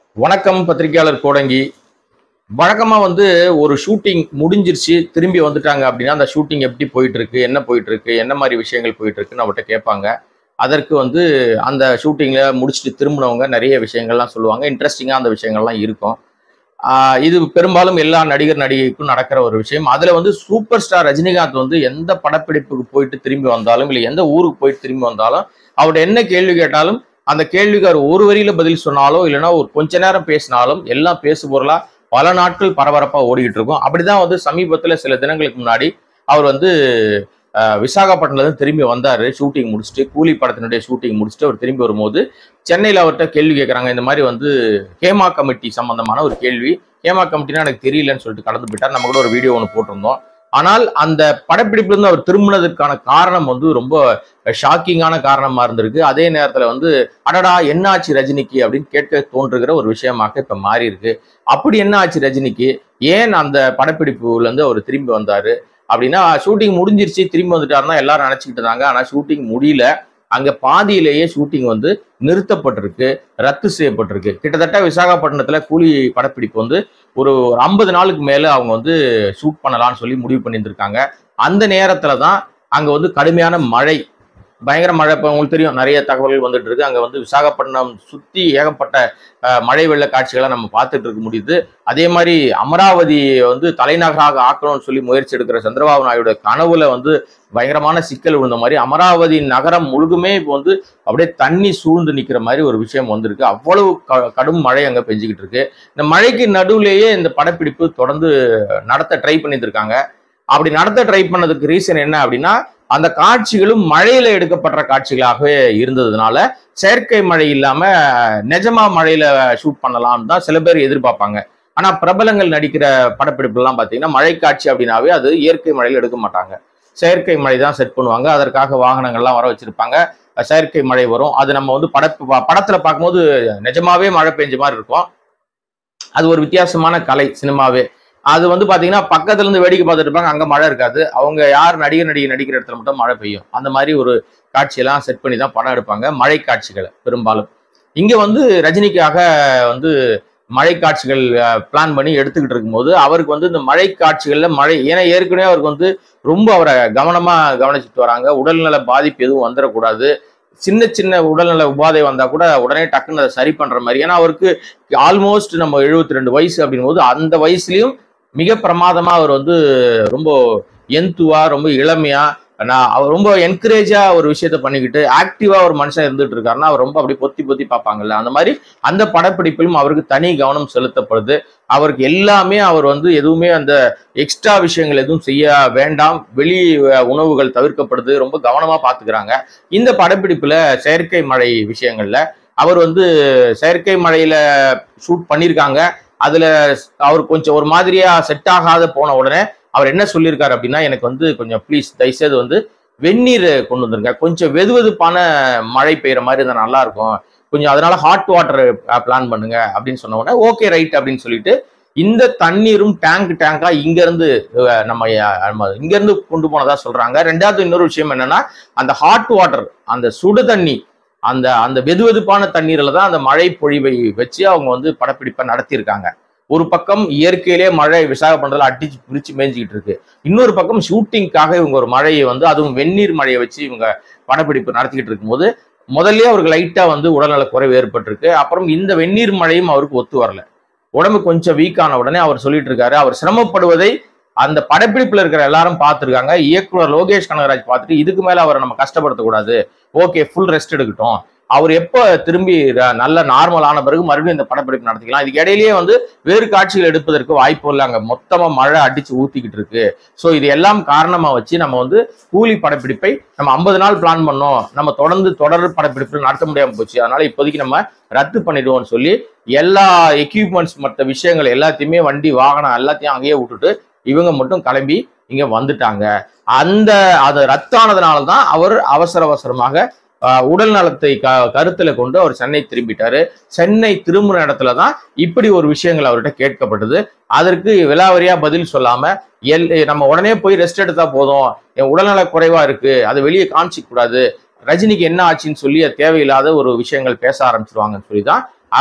வணக்கம் பத்திரிகையாளர் கோடங்கி வழக்கமா வந்து ஒரு ஷூட்டிங் முடிஞ்சிருச்சு திரும்பி வந்துட்டாங்க அப்படின்னா அந்த ஷூட்டிங் எப்படி போயிட்டு இருக்கு என்ன போயிட்டு இருக்கு என்ன மாதிரி விஷயங்கள் போயிட்டு இருக்குன்னு அவர்கிட்ட கேட்பாங்க அதற்கு வந்து அந்த ஷூட்டிங்ல முடிச்சுட்டு திரும்பினவங்க நிறைய விஷயங்கள்லாம் சொல்லுவாங்க இன்ட்ரெஸ்டிங்காக அந்த விஷயங்கள்லாம் இருக்கும் ஆஹ் இது பெரும்பாலும் எல்லா நடிகர் நடிகைக்கும் நடக்கிற ஒரு விஷயம் அதுல வந்து சூப்பர் ஸ்டார் ரஜினிகாந்த் வந்து எந்த படப்பிடிப்புக்கு போயிட்டு திரும்பி வந்தாலும் இல்லை எந்த ஊருக்கு போயிட்டு திரும்பி வந்தாலும் அவர்கிட்ட என்ன கேள்வி கேட்டாலும் அந்த கேள்விக்கு அவர் ஒரு வரியில பதில் சொன்னாலோ இல்லைன்னா ஒரு கொஞ்ச நேரம் பேசினாலும் எல்லாம் பேசு பொருளா பல நாட்கள் பரபரப்பா ஓடிக்கிட்டு இருக்கும் அப்படிதான் வந்து சமீபத்துல சில தினங்களுக்கு முன்னாடி அவர் வந்து அஹ், விசாகப்பட்டினத்துல இருந்து திரும்பி வந்தாரு ஷூட்டிங் முடிச்சுட்டு கூலி படத்தினுடைய ஷூட்டிங் முடிச்சுட்டு அவர் திரும்பி வரும்போது சென்னையில் அவர்கிட்ட கேள்வி கேட்குறாங்க இந்த மாதிரி வந்து ஹேமா கமிட்டி சம்பந்தமான ஒரு கேள்வி ஹேமா கமிட்டினா எனக்கு தெரியலன்னு சொல்லிட்டு கடந்து போயிட்டார் நம்ம கூட ஒரு வீடியோ ஒன்று போட்டிருந்தோம் ஆனால் அந்த படப்பிடிப்புல இருந்து அவர் திரும்பினதுக்கான காரணம் வந்து ரொம்ப ஷாக்கிங்கான காரணமா இருந்திருக்கு அதே நேரத்துல வந்து அடடா என்ன ஆச்சு ரஜினிக்கு அப்படின்னு கேட்க தோன்றுகிற ஒரு விஷயமாக இப்ப மாறி இருக்கு அப்படி என்ன ஆச்சு ரஜினிக்கு ஏன் அந்த படப்பிடிப்புல இருந்து அவர் திரும்பி வந்தாரு அப்படின்னா ஷூட்டிங் முடிஞ்சிருச்சு திரும்பி வந்துட்டாருன்னா எல்லாரும் நினைச்சுக்கிட்டு இருந்தாங்க ஆனா ஷூட்டிங் முடியல அங்க பாதியிலேயே ஷூட்டிங் வந்து நிறுத்தப்பட்டிருக்கு ரத்து செய்யப்பட்டிருக்கு கிட்டத்தட்ட விசாகப்பட்டினத்துல கூலி படப்பிடிப்பு வந்து ஒரு ஐம்பது நாளுக்கு மேல அவங்க வந்து ஷூட் பண்ணலாம்னு சொல்லி முடிவு பண்ணியிருந்திருக்காங்க அந்த நேரத்துல தான் அங்க வந்து கடுமையான மழை பயங்கர மழை இப்போ உங்களுக்கு தெரியும் நிறைய தகவல்கள் வந்துட்டு இருக்கு அங்க வந்து விசாகப்பட்டினம் சுத்தி ஏகப்பட்ட அஹ், மழை வெள்ள காட்சிகளை நம்ம பார்த்துட்டு இருக்க முடியுது அதே மாதிரி அமராவதி வந்து தலைநகராக ஆக்கணும்னு சொல்லி முயற்சி எடுக்கிற சந்திரபாபு நாயுடு கனவுல வந்து பயங்கரமான சிக்கல் விழுந்த மாதிரி அமராவதி நகரம் முழுதுமே இப்போ வந்து அப்படியே தண்ணி சூழ்ந்து நிக்கிற மாதிரி ஒரு விஷயம் வந்திருக்கு அவ்வளவு க- கடும் மழை அங்க பெஞ்சுக்கிட்டு இருக்கு இந்த மழைக்கு நடுவுலேயே இந்த படப்பிடிப்பு தொடர்ந்து நடத்த ட்ரை பண்ணிட்டு இருக்காங்க அப்படி நடத்த ட்ரை பண்ணதுக்கு ரீசன் என்ன அப்படின்னா அந்த காட்சிகளும் மழையில எடுக்கப்படுற காட்சிகளாகவே இருந்ததுனால செயற்கை மழை இல்லாம நிஜமா மழையில ஷூட் பண்ணலாம் தான் சில பேர் எதிர்பார்ப்பாங்க ஆனா பிரபலங்கள் நடிக்கிற படப்பிடிப்பு எல்லாம் பாத்தீங்கன்னா மழை காட்சி அப்படின்னாவே அது இயற்கை மழையில எடுக்க மாட்டாங்க செயற்கை மழை தான் செட் பண்ணுவாங்க அதற்காக வாகனங்கள்லாம் வர வச்சிருப்பாங்க செயற்கை மழை வரும் அது நம்ம வந்து பட படத்துல பார்க்கும்போது நிஜமாவே மழை பெஞ்ச மாதிரி இருக்கும் அது ஒரு வித்தியாசமான கலை சினிமாவே அது வந்து பாத்தீங்கன்னா பக்கத்துல இருந்து வேடிக்கை பார்த்துட்டு இருப்பாங்க அங்க மழை இருக்காது அவங்க யார் நடிகர் நடிகை நடிக்கிற இடத்துல மட்டும் மழை பெய்யும் அந்த மாதிரி ஒரு காட்சியெல்லாம் செட் பண்ணி தான் படம் எடுப்பாங்க மழை காட்சிகளை பெரும்பாலும் இங்க வந்து ரஜினிக்காக வந்து மழை காட்சிகள் பிளான் பண்ணி எடுத்துக்கிட்டு இருக்கும்போது அவருக்கு வந்து இந்த மழை காட்சிகள்ல மழை ஏன்னா ஏற்கனவே அவருக்கு வந்து ரொம்ப அவரை கவனமா கவனிச்சுட்டு வராங்க உடல்நல பாதிப்பு எதுவும் வந்துடக்கூடாது சின்ன சின்ன உடல்நல உபாதை வந்தா கூட உடனே டக்குன்னு அதை சரி பண்ற மாதிரி ஏன்னா அவருக்கு ஆல்மோஸ்ட் நம்ம 72 ரெண்டு வயசு அப்படின் போது அந்த வயசுலயும் மிக பிரமாதமா அவர் வந்து ரொம்ப எந்துவா ரொம்ப இளமையா நான் அவர் ரொம்ப என்கரேஜா ஒரு விஷயத்த பண்ணிக்கிட்டு ஆக்டிவா ஒரு மனுஷன் இருந்துட்டு இருக்காருன்னா அவர் ரொம்ப அப்படி பொத்தி பொத்தி பார்ப்பாங்கல்ல அந்த மாதிரி அந்த படப்பிடிப்பிலும் அவருக்கு தனி கவனம் செலுத்தப்படுது அவருக்கு எல்லாமே அவர் வந்து எதுவுமே அந்த எக்ஸ்ட்ரா விஷயங்கள் எதுவும் செய்ய வேண்டாம் வெளி அஹ், உணவுகள் தவிர்க்கப்படுது ரொம்ப கவனமா பாத்துக்கிறாங்க இந்த படப்பிடிப்புல செயற்கை மழை விஷயங்கள்ல அவர் வந்து செயற்கை மழையில ஷூட் பண்ணியிருக்காங்க அதுல அவர் கொஞ்சம் ஒரு மாதிரியா செட் ஆகாத போன உடனே அவர் என்ன சொல்லியிருக்காரு அப்படின்னா எனக்கு வந்து கொஞ்சம் ப்ளீஸ் தயவுசெய்து வந்து வெந்நீர் கொண்டு வந்துருங்க கொஞ்சம் வெதுவெதுப்பான மழை பெய்யுற மாதிரி இருந்தா நல்லா இருக்கும் கொஞ்சம் அதனால ஹாட் வாட்டர் பிளான் பண்ணுங்க அப்படின்னு சொன்ன உடனே ஓகே ரைட் அப்படின்னு சொல்லிட்டு இந்த தண்ணீரும் டேங்க் டேங்கா இங்க இருந்து அஹ், நம்ம அஹ், நம்ம இங்க இருந்து கொண்டு போனதா சொல்றாங்க ரெண்டாவது இன்னொரு விஷயம் என்னன்னா அந்த ஹாட் வாட்டர் அந்த சுடு தண்ணி அந்த அந்த வெதுவெதுப்பான தண்ணீர்ல தான் அந்த மழை பொழிவை வச்சு அவங்க வந்து படப்பிடிப்பை நடத்தியிருக்காங்க ஒரு பக்கம் இயற்கையிலே மழை விசாகப்பட்டினத்துல அடிச்சு பிரிச்சு மேய்ஞ்சிக்கிட்டு இருக்கு இன்னொரு பக்கம் ஷூட்டிங்காக இவங்க ஒரு மழையை வந்து அதுவும் வெந்நீர் மழையை வச்சு இவங்க படப்பிடிப்பு நடத்திக்கிட்டு இருக்கும்போது முதல்லயே அவருக்கு லைட்டா வந்து உடல்நல குறைவு ஏற்பட்டிருக்கு அப்புறம் இந்த வெந்நீர் மழையும் அவருக்கு ஒத்து வரல உடம்பு கொஞ்சம் வீக் ஆன உடனே அவர் சொல்லிட்டு இருக்காரு அவர் சிரமப்படுவதை அந்த படப்பிடிப்புல இருக்கிற எல்லாரும் பார்த்திருக்காங்க இயக்குனர் லோகேஷ் கனகராஜ் பார்த்துட்டு இதுக்கு மேல அவரை நம்ம கஷ்டப்படுத்தக்கூடாது ஓகே ஃபுல் ரெஸ்ட் எடுக்கட்டும் அவர் எப்போ திரும்பி ர- நல்ல நார்மல் ஆன பிறகு மறுபடியும் இந்த படப்பிடிப்பு நடத்திக்கலாம் இதுக்கு இடையிலேயே வந்து வேறு காட்சிகள் எடுப்பதற்கு வாய்ப்பு இல்லை அங்க மொத்தமா மழை அடிச்சு ஊத்திக்கிட்டு இருக்கு ஸோ இது எல்லாம் காரணமா வச்சு நம்ம வந்து கூலி படப்பிடிப்பை நம்ம ஐம்பது நாள் பிளான் பண்ணோம் நம்ம தொடர்ந்து தொடர் படப்பிடிப்பு நடத்த முடியாம போச்சு அதனால இப்போதைக்கு நம்ம ரத்து பண்ணிடுவோம்னு சொல்லி எல்லா எக்யூப்மெண்ட்ஸ் மற்ற விஷயங்கள் எல்லாத்தையுமே வண்டி வாகனம் எல்லாத்தையும் அங்கேயே விட்டுட்டு இவங்க மட்டும் கிளம்பி இங்க வந்துட்டாங்க அந்த அது ரத்தானதுனால தான் அவர் அவசர அவசரமாக ஆஹ், உடல் நலத்தை க கருத்துல கொண்டு அவர் சென்னை திரும்பிட்டாரு சென்னை திரும்புற இடத்துல தான் இப்படி ஒரு விஷயங்கள் அவர்கிட்ட கேட்கப்பட்டது அதற்கு விலாவரியா பதில் சொல்லாம எல் நம்ம உடனே போய் ரெஸ்ட் எடுத்தா போதும் என் உடல்நல குறைவா இருக்கு அதை வெளியே காமிச்சிக்க கூடாது ரஜினிக்கு என்ன ஆச்சுன்னு சொல்லி அது தேவையில்லாத ஒரு விஷயங்கள் பேச ஆரம்பிச்சிருவாங்கன்னு சொல்லி தான் அவர்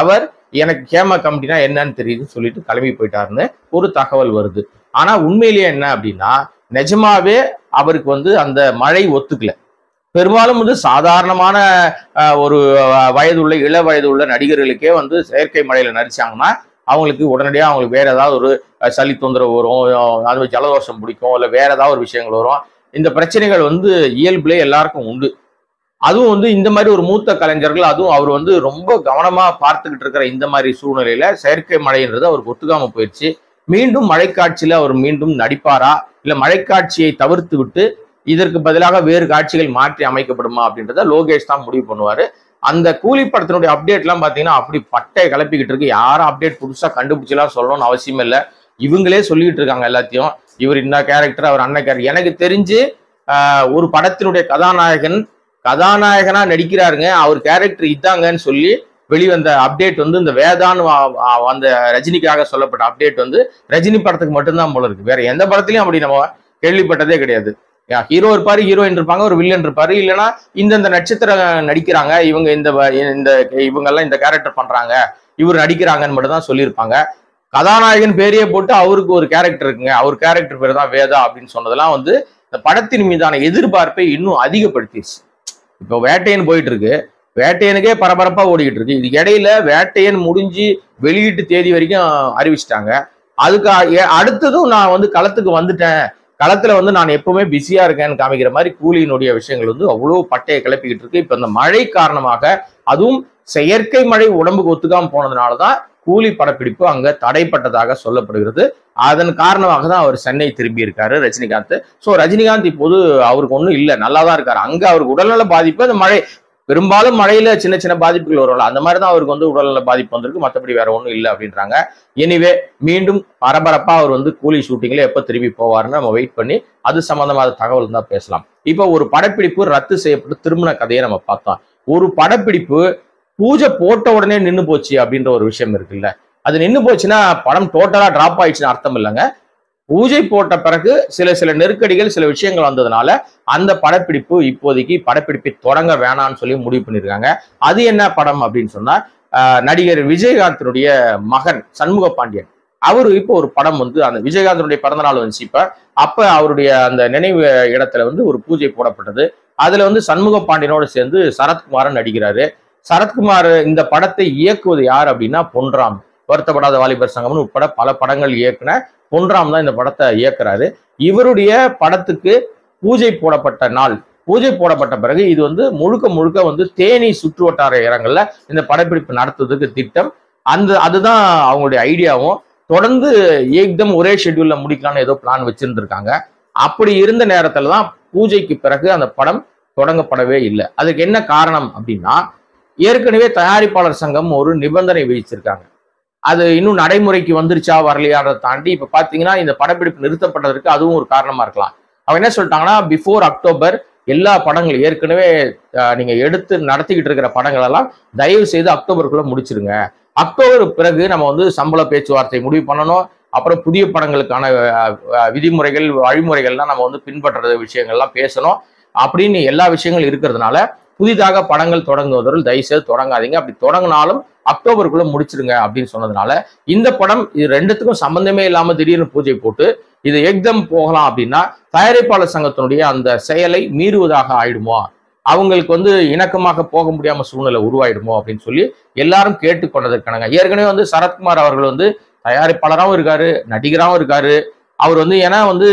எனக்கு கேமா கமிட்டினா என்னன்னு தெரியுதுன்னு சொல்லிட்டு கிளம்பி போயிட்டாருன்னு ஒரு தகவல் வருது ஆனா உண்மையிலேயே என்ன அப்படின்னா நிஜமாவே அவருக்கு வந்து அந்த மழை ஒத்துக்கல பெரும்பாலும் வந்து சாதாரணமான அஹ், ஒரு அஹ், வயதுள்ள இள வயதுள்ள நடிகர்களுக்கே வந்து செயற்கை மழையில நடிச்சாங்கன்னா அவங்களுக்கு உடனடியாக அவங்களுக்கு வேற ஏதாவது ஒரு அஹ், சளி தொந்தரவு வரும் அஹ், அது மாதிரி ஜலதோஷம் பிடிக்கும் இல்லை வேற ஏதாவது ஒரு விஷயங்கள் வரும் இந்த பிரச்சனைகள் வந்து இயல்புலே எல்லாருக்கும் உண்டு அதுவும் வந்து இந்த மாதிரி ஒரு மூத்த கலைஞர்கள் அதுவும் அவர் வந்து ரொம்ப கவனமா பார்த்துக்கிட்டு இருக்கிற இந்த மாதிரி சூழ்நிலையில செயற்கை மழைன்றது அவருக்கு ஒத்துக்காம போயிடுச்சு மீண்டும் மழைக்காட்சியில அவர் மீண்டும் நடிப்பாரா இல்ல மழைக்காட்சியை தவிர்த்து விட்டு இதற்கு பதிலாக வேறு காட்சிகள் மாற்றி அமைக்கப்படுமா அப்படின்றத லோகேஷ் தான் முடிவு பண்ணுவாரு அந்த கூலி படத்தினுடைய அப்டேட் எல்லாம் பாத்தீங்கன்னா அப்படி பட்டை கிளப்பிக்கிட்டு இருக்கு யாரும் அப்டேட் புதுசா கண்டுபிடிச்சலாம் சொல்லணும்னு அவசியம் இல்லை இவங்களே சொல்லிட்டு இருக்காங்க எல்லாத்தையும் இவர் இந்த கேரக்டர் அவர் அண்ணன் கேரக்டர் எனக்கு தெரிஞ்சு ஆஹ், ஒரு படத்தினுடைய கதாநாயகன் கதாநாயகனா நடிக்கிறாருங்க அவர் கேரக்டர் இதாங்கன்னு சொல்லி வெளிவந்த அப்டேட் வந்து இந்த வேதான்னு வா- வா- அந்த ரஜினிக்காக சொல்லப்பட்ட அப்டேட் வந்து ரஜினி படத்துக்கு மட்டும்தான் போல இருக்கு வேற எந்த படத்துலயும் அப்படி நம்ம கேள்விப்பட்டதே கிடையாது ஹீரோ இருப்பாரு ஹீரோயின் இருப்பாங்க ஒரு வில்லன் இருப்பாரு இல்லைன்னா இந்தந்த நட்சத்திரம் நடிக்கிறாங்க இவங்க இந்த வ- இந்த இவங்க எல்லாம் இந்த கேரக்டர் பண்றாங்க இவர் நடிக்கிறாங்கன்னு மட்டும் தான் சொல்லியிருப்பாங்க கதாநாயகன் பேரையே போட்டு அவருக்கு ஒரு கேரக்டர் இருக்குங்க அவர் கேரக்டர் பேர் தான் வேதா அப்படின்னு சொன்னதெல்லாம் வந்து இந்த படத்தின் மீதான எதிர்பார்ப்பை இன்னும் அதிகப்படுத்திடுச்சு இப்போ வேட்டையன் போயிட்டு இருக்கு வேட்டையனுக்கே பரபரப்பா ஓடிக்கிட்டு இருக்கு இதுக்கு இடையில வேட்டையன் முடிஞ்சு வெளியீட்டு தேதி வரைக்கும் அறிவிச்சிட்டாங்க அதுக்கு அ- எ- அடுத்ததும் நான் வந்து களத்துக்கு வந்துட்டேன் களத்துல வந்து நான் எப்பவுமே பிஸியா இருக்கேன்னு காமிக்கிற மாதிரி கூலியினுடைய விஷயங்கள் வந்து அவ்வளவு பட்டையை கிளப்பிக்கிட்டு இருக்கு இப்ப இந்த மழை காரணமாக அதுவும் செயற்கை மழை உடம்புக்கு ஒத்துக்காம போனதுனால தான் கூலி படப்பிடிப்பு அங்க தடைப்பட்டதாக சொல்லப்படுகிறது அதன் காரணமாக தான் அவர் சென்னை திரும்பி இருக்காரு ரஜினிகாந்த் சோ ரஜினிகாந்த் இப்போது அவருக்கு ஒன்றும் இல்லை நல்லா தான் இருக்காரு அங்க அவருக்கு உடல்நல பாதிப்பு அந்த மழை பெரும்பாலும் மழையில சின்ன சின்ன பாதிப்புகள் வரும்ல அந்த மாதிரி தான் அவருக்கு வந்து உடல்நல பாதிப்பு வந்திருக்கு மற்றபடி வேற ஒன்றும் இல்லை அப்படின்றாங்க எனிவே மீண்டும் பரபரப்பா அவர் வந்து கூலி ஷூட்டிங்ல எப்போ திரும்பி போவாருன்னு நம்ம வெயிட் பண்ணி அது சம்பந்தமான தகவல் தான் பேசலாம் இப்போ ஒரு படப்பிடிப்பு ரத்து செய்யப்பட்டு திரும்பின கதையை நம்ம பார்த்தோம் ஒரு படப்பிடிப்பு பூஜை போட்ட உடனே நின்னு போச்சு அப்படின்ற ஒரு விஷயம் இருக்குல்ல அது நின்னு போச்சுன்னா படம் டோட்டலா டிராப் ஆயிடுச்சுன்னு அர்த்தம் இல்லைங்க பூஜை போட்ட பிறகு சில சில நெருக்கடிகள் சில விஷயங்கள் வந்ததுனால அந்த படப்பிடிப்பு இப்போதைக்கு படப்பிடிப்பை தொடங்க வேணாம்னு சொல்லி முடிவு பண்ணியிருக்காங்க அது என்ன படம் அப்படின்னு சொன்னா ஆஹ், நடிகர் விஜயகாந்தனுடைய மகன் சண்முக பாண்டியன் அவரு இப்போ ஒரு படம் வந்து அந்த விஜயகாந்தனுடைய பிறந்த நாள் வந்துச்சு இப்ப அப்ப அவருடைய அந்த நினைவு இடத்துல வந்து ஒரு பூஜை போடப்பட்டது அதுல வந்து சண்முக பாண்டியனோட சேர்ந்து சரத்குமாரன் நடிக்கிறாரு சரத்குமார் இந்த படத்தை இயக்குவது யார் அப்படின்னா பொன்ராம் வருத்தப்படாத வாலிபர் சங்கம்னு உட்பட பல படங்கள் இயக்குன பொன்ராம் தான் இந்த படத்தை இயக்குறாரு இவருடைய படத்துக்கு பூஜை போடப்பட்ட நாள் பூஜை போடப்பட்ட பிறகு இது வந்து முழுக்க முழுக்க வந்து தேனி சுற்று வட்டார இடங்கள்ல இந்த படப்பிடிப்பு நடத்துவதற்கு திட்டம் அந்த அதுதான் அவங்களுடைய ஐடியாவும் தொடர்ந்து ஏக்தம் ஒரே ஷெட்யூல்ல முடிக்கலாம்னு ஏதோ பிளான் வச்சிருந்திருக்காங்க அப்படி இருந்த நேரத்துல தான் பூஜைக்கு பிறகு அந்த படம் தொடங்கப்படவே இல்லை அதுக்கு என்ன காரணம் அப்படின்னா ஏற்கனவே தயாரிப்பாளர் சங்கம் ஒரு நிபந்தனை விதிச்சிருக்காங்க அது இன்னும் நடைமுறைக்கு வந்துருச்சா வரலையான்றதை தாண்டி இப்ப பாத்தீங்கன்னா இந்த படப்பிடிப்பு நிறுத்தப்பட்டதற்கு அதுவும் ஒரு காரணமா இருக்கலாம் அவங்க என்ன சொல்லிட்டாங்கன்னா பிஃபோர் அக்டோபர் எல்லா படங்களும் ஏற்கனவே அஹ், நீங்க எடுத்து நடத்திக்கிட்டு இருக்கிற படங்கள் எல்லாம் தயவு செய்து அக்டோபருக்குள்ள முடிச்சிருங்க அக்டோபர் பிறகு நம்ம வந்து சம்பள பேச்சுவார்த்தை முடிவு பண்ணணும் அப்புறம் புதிய படங்களுக்கான அஹ், அஹ், விதிமுறைகள் வழிமுறைகள்லாம் நம்ம வந்து பின்பற்றுற விஷயங்கள்லாம் பேசணும் அப்படின்னு எல்லா விஷயங்களும் இருக்கிறதுனால புதிதாக படங்கள் தொடங்குவதில் தயவுசெய்து தொடங்காதீங்க அப்படி தொடங்கினாலும் அக்டோபருக்குள்ள முடிச்சிருங்க அப்படின்னு சொன்னதுனால இந்த படம் இது ரெண்டுத்துக்கும் சம்பந்தமே இல்லாம திடீர்னு பூஜை போட்டு இது எக்தம் போகலாம் அப்படின்னா தயாரிப்பாளர் சங்கத்தினுடைய அந்த செயலை மீறுவதாக ஆயிடுமோ அவங்களுக்கு வந்து இணக்கமாக போக முடியாம சூழ்நிலை உருவாயிடுமோ அப்படின்னு சொல்லி எல்லாரும் கேட்டுக்கொண்டதற்கானங்க ஏற்கனவே வந்து சரத்குமார் அவர்கள் வந்து தயாரிப்பாளராகவும் இருக்காரு நடிகராகவும் இருக்காரு அவர் வந்து ஏன்னா வந்து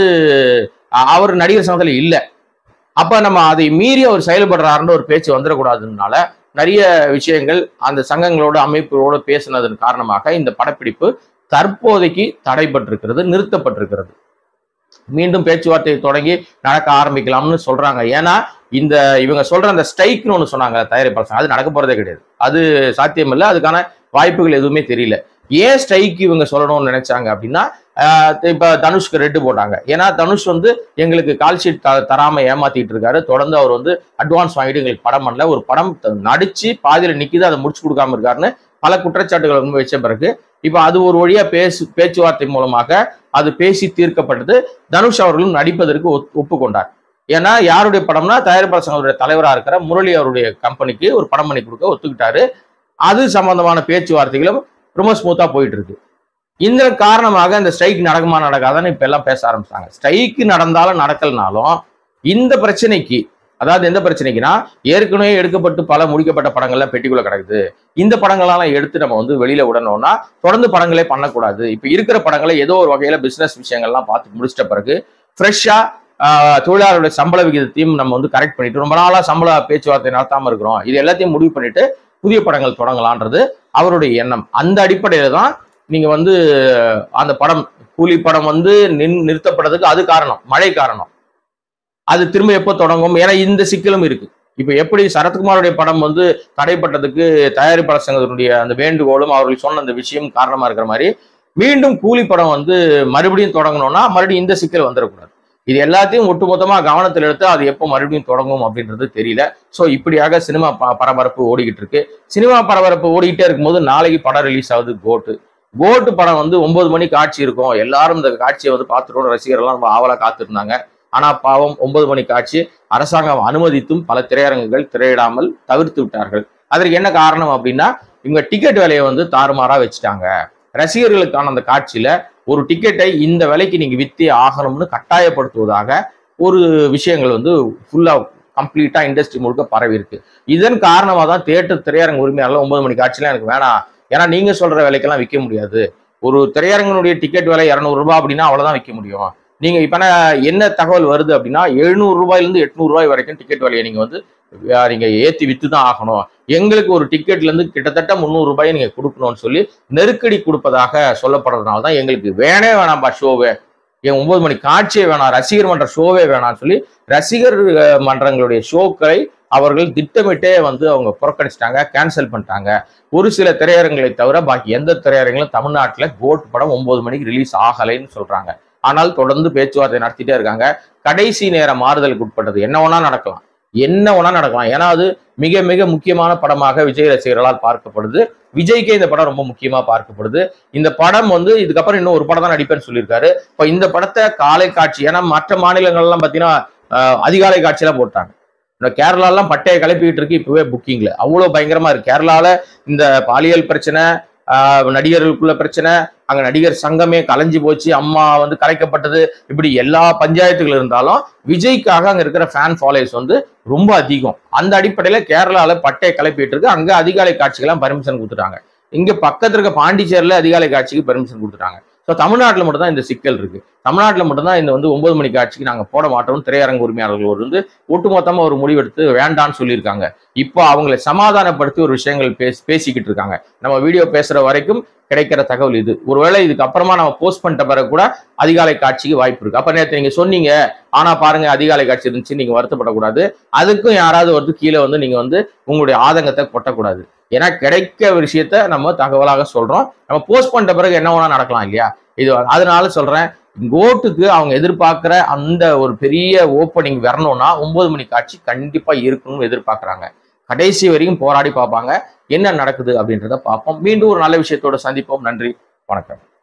அ- அவர் நடிகர் சங்கத்துல இல்லை அப்ப நம்ம அதை மீறி அவர் செயல்படுறாருன்ற ஒரு பேச்சு வந்துடக்கூடாதுனால நிறைய விஷயங்கள் அந்த சங்கங்களோட அமைப்புகளோட பேசினதன் காரணமாக இந்த படப்பிடிப்பு தற்போதைக்கு தடைபட்டிருக்கிறது நிறுத்தப்பட்டிருக்கிறது மீண்டும் பேச்சுவார்த்தை தொடங்கி நடக்க ஆரம்பிக்கலாம்னு சொல்றாங்க ஏன்னா இந்த இவங்க சொல்ற அந்த ஸ்ட்ரைக்னு ஒன்று சொன்னாங்க தயாரிப்பாளர் சங்கம், அது நடக்க போறதே கிடையாது அது சாத்தியம் இல்லை அதுக்கான வாய்ப்புகள் எதுவுமே தெரியல ஏன் ஸ்ட்ரைக் இவங்க சொல்லணும்னு நினைச்சாங்க அப்படின்னா ஆஹ் இப்ப தனுஷ்க்கு ரெட்டு போட்டாங்க ஏன்னா தனுஷ் வந்து எங்களுக்கு கால் ஷீட் த தராம ஏமாத்திட்டு இருக்காரு தொடர்ந்து அவர் வந்து அட்வான்ஸ் வாங்கிட்டு எங்களுக்கு படம் பண்ணல ஒரு படம் த- நடிச்சு பாதியில நிக்குது அதை முடிச்சு கொடுக்காம இருக்காருன்னு பல குற்றச்சாட்டுகள் முன் வச்ச பிறகு இப்ப அது ஒரு வழியா பேசு பேச்சுவார்த்தை மூலமாக அது பேசி தீர்க்கப்பட்டது தனுஷ் அவர்களும் நடிப்பதற்கு ஒத்- ஒப்புக்கொண்டார் ஏன்னா யாருடைய படம்னா தயாரிப்பாளர் சங்கத்துடைய தலைவரா இருக்கிற முரளி அவருடைய கம்பெனிக்கு ஒரு படம் பண்ணி கொடுக்க ஒத்துக்கிட்டாரு அது சம்பந்தமான பேச்சுவார்த்தைகளும் ரொம்ப ஸ்மூத்தா போயிட்டு இருக்கு இந்த காரணமாக இந்த ஸ்ட்ரைக் நடக்குமா நடக்காதான்னு இப்ப எல்லாம் பேச ஆரம்பிச்சாங்க ஸ்ட்ரைக் நடந்தாலும் நடக்கலனாலும் இந்த பிரச்சனைக்கு அதாவது எந்த பிரச்சனைக்குன்னா ஏற்கனவே எடுக்கப்பட்டு பல முடிக்கப்பட்ட படங்கள்லாம் பெட்டிக்குள்ள கிடக்குது இந்த படங்களெல்லாம் எடுத்து நம்ம வந்து வெளியில விடணும்னா தொடர்ந்து படங்களே பண்ணக்கூடாது இப்ப இருக்கிற படங்களை ஏதோ ஒரு வகையில பிசினஸ் விஷயங்கள்லாம் பார்த்து முடிச்சிட்ட பிறகு ஃப்ரெஷ்ஷா தொழிலாளருடைய சம்பள விகிதத்தையும் நம்ம வந்து கரெக்ட் பண்ணிட்டு ரொம்ப நாளா சம்பள பேச்சுவார்த்தை நடத்தாம இருக்கிறோம் இது எல்லாத்தையும் முடிவு பண்ணிட்டு புதிய படங்கள் தொடங்கலான்றது அவருடைய எண்ணம் அந்த அடிப்படையில தான் நீங்க வந்து அந்த படம் கூலி படம் வந்து நின் நிறுத்தப்பட்டதுக்கு அது காரணம் மழை காரணம் அது திரும்ப எப்போ தொடங்கும் ஏன்னா இந்த சிக்கலும் இருக்கு இப்ப எப்படி சரத்குமாருடைய படம் வந்து தடைப்பட்டதுக்கு தயாரிப்பாளர் சங்கத்தினுடைய அந்த வேண்டுகோளும் அவர்கள் சொன்ன அந்த விஷயம் காரணமா இருக்கிற மாதிரி மீண்டும் கூலி படம் வந்து மறுபடியும் தொடங்கணும்னா மறுபடியும் இந்த சிக்கல் வந்துடக்கூடாது இது எல்லாத்தையும் ஒட்டுமொத்தமா கவனத்தில் எடுத்து அது எப்போ மறுபடியும் தொடங்கும் அப்படின்றது தெரியல ஸோ இப்படியாக சினிமா ப- பரபரப்பு ஓடிக்கிட்டு இருக்கு சினிமா பரபரப்பு ஓடிக்கிட்டே இருக்கும்போது நாளைக்கு படம் ரிலீஸ் ஆகுது கோட்டு கோட்டு படம் வந்து ஒன்பது மணி காட்சி இருக்கும் எல்லாரும் இந்த காட்சியை வந்து பார்த்துட்டோம் ரசிகர்கள்லாம் ரொம்ப ஆவலா காத்திருந்தாங்க ஆனா பாவம் ஒன்பது மணி காட்சி அரசாங்கம் அனுமதித்தும் பல திரையரங்குகள் திரையிடாமல் தவிர்த்து விட்டார்கள் அதற்கு என்ன காரணம் அப்படின்னா இவங்க டிக்கெட் விலையை வந்து தாறுமாறா வச்சுட்டாங்க ரசிகர்களுக்கான அந்த காட்சியில ஒரு டிக்கெட்டை இந்த விலைக்கு நீங்க வித்தே ஆகணும்னு கட்டாயப்படுத்துவதாக ஒரு விஷயங்கள் வந்து ஃபுல்லா கம்ப்ளீட்டா இண்டஸ்ட்ரி முழுக்க பரவி இருக்கு இதன் காரணமா தான் தேட்டர் திரையரங்கு உரிமையாளர் ஒன்பது மணி காட்சிலாம் எனக்கு வேணாம் ஏன்னா நீங்க சொல்ற விலைக்கெல்லாம் விற்க முடியாது ஒரு திரையரங்கினுடைய டிக்கெட் விலை இரநூறு ரூபாய் அப்படின்னா அவ்வளவுதான் விற்க முடியும் நீங்க இப்ப என்ன- என்ன தகவல் வருது அப்படின்னா எழுநூறு ரூபாயிலிருந்து எட்நூறு ரூபாய் வரைக்கும் டிக்கெட் விலையை நீங்க வந்து அஹ், நீங்க ஏத்தி வித்து தான் ஆகணும் எங்களுக்கு ஒரு டிக்கெட்ல இருந்து கிட்டத்தட்ட முந்நூறு ரூபாயை நீங்க கொடுக்கணும்னு சொல்லி நெருக்கடி கொடுப்பதாக சொல்லப்படுறதுனால தான் எங்களுக்கு வேணே வேணாம்பா ஷோவே என் ஒன்பது மணி காட்சியே வேணாம் ரசிகர் மன்ற ஷோவே வேணாம்னு சொல்லி ரசிகர் அஹ், மன்றங்களுடைய ஷோக்களை அவர்கள் திட்டமிட்டே வந்து அவங்க புறக்கணிச்சிட்டாங்க கேன்சல் பண்ணிட்டாங்க ஒரு சில திரையரங்களை தவிர பாக்கி எந்த திரையரங்களும் தமிழ்நாட்டில் கோட் படம் ஒன்பது மணிக்கு ரிலீஸ் ஆகலைன்னு சொல்றாங்க ஆனால் தொடர்ந்து பேச்சுவார்த்தை நடத்திட்டே இருக்காங்க கடைசி நேர மாறுதலுக்கு உட்பட்டது என்ன வேணா நடக்கலாம் என்ன வேணா நடக்கலாம் ஏன்னா அது மிக மிக முக்கியமான படமாக விஜய் ரசிகர்களால் பார்க்கப்படுது விஜய்க்கே இந்த படம் ரொம்ப முக்கியமா பார்க்கப்படுது இந்த படம் வந்து இதுக்கப்புறம் இன்னும் ஒரு படம் தான் நடிப்பேன்னு சொல்லியிருக்காரு இப்போ இந்த படத்தை காலை காட்சி ஏன்னா மற்ற மாநிலங்கள்லாம் பார்த்தீங்கன்னா அஹ், அதிகாலை காட்சியெல்லாம் போட்டாங்க இந்த கேரளாலாம் பட்டையை கிளப்பிக்கிட்டு இருக்கு இப்பவே புக்கிங்ல அவ்வளோ பயங்கரமா இருக்கு கேரளால இந்த பாலியல் பிரச்சனை ஆஹ், நடிகர்களுக்குள்ள பிரச்சனை அங்க நடிகர் சங்கமே கலைஞ்சு போச்சு அம்மா வந்து கலைக்கப்பட்டது இப்படி எல்லா பஞ்சாயத்துகள் இருந்தாலும் விஜய்க்காக அங்க இருக்கிற ஃபேன் ஃபாலோயர்ஸ் வந்து ரொம்ப அதிகம் அந்த அடிப்படையில கேரளால பட்டையை கிளப்பிட்டு இருக்கு அங்க அதிகாலை காட்சிக்கெல்லாம் பர்மிஷன் கொடுத்துட்டாங்க இங்க பக்கத்துல இருக்க பாண்டிச்சேரியில அதிகாலை காட்சிக்கு பர்மிஷன் கொடுத்துட்டாங்க ஸோ தமிழ்நாட்டில் மட்டும் தான் இந்த சிக்கல் இருக்கு தமிழ்நாட்டில் மட்டும்தான் இந்த வந்து ஒன்பது மணி காட்சிக்கு நாங்கள் போட மாட்டோம் திரையரங்கு உரிமையாளர்கள் ஒரு வந்து ஒட்டுமொத்தமா ஒரு முடிவெடுத்து வேண்டான்னு சொல்லியிருக்காங்க இப்போ அவங்களை சமாதானப்படுத்தி ஒரு விஷயங்கள் பேசி பேசிக்கிட்டு இருக்காங்க நம்ம வீடியோ பேசுற வரைக்கும் கிடைக்கிற தகவல் இது ஒருவேளை இதுக்கு அப்புறமா நம்ம போஸ்ட் பண்ணிட்ட பிறகு கூட அதிகாலை காட்சிக்கு வாய்ப்பு இருக்கு அப்ப நேற்று நீங்க சொன்னீங்க ஆனா பாருங்க அதிகாலை காட்சி இருந்துச்சு நீங்க வருத்தப்படக்கூடாது அதுக்கும் யாராவது வந்து கீழே வந்து நீங்க வந்து உங்களுடைய ஆதங்கத்தை கொட்டக்கூடாது ஏன்னா கிடைக்க விஷயத்த நம்ம தகவலாக சொல்றோம் நம்ம போஸ்ட் பண்ணிட்ட பிறகு என்ன வேணா நடக்கலாம் இல்லையா இது அதனால சொல்றேன் கோட்டுக்கு அவங்க எதிர்பார்க்கிற அந்த ஒரு பெரிய ஓப்பனிங் வரணும்னா ஒன்பது மணி காட்சி கண்டிப்பா இருக்கணும்னு எதிர்பார்க்கறாங்க கடைசி வரைக்கும் போராடி பார்ப்பாங்க என்ன நடக்குது அப்படின்றத பார்ப்போம் மீண்டும் ஒரு நல்ல விஷயத்தோட சந்திப்போம் நன்றி வணக்கம்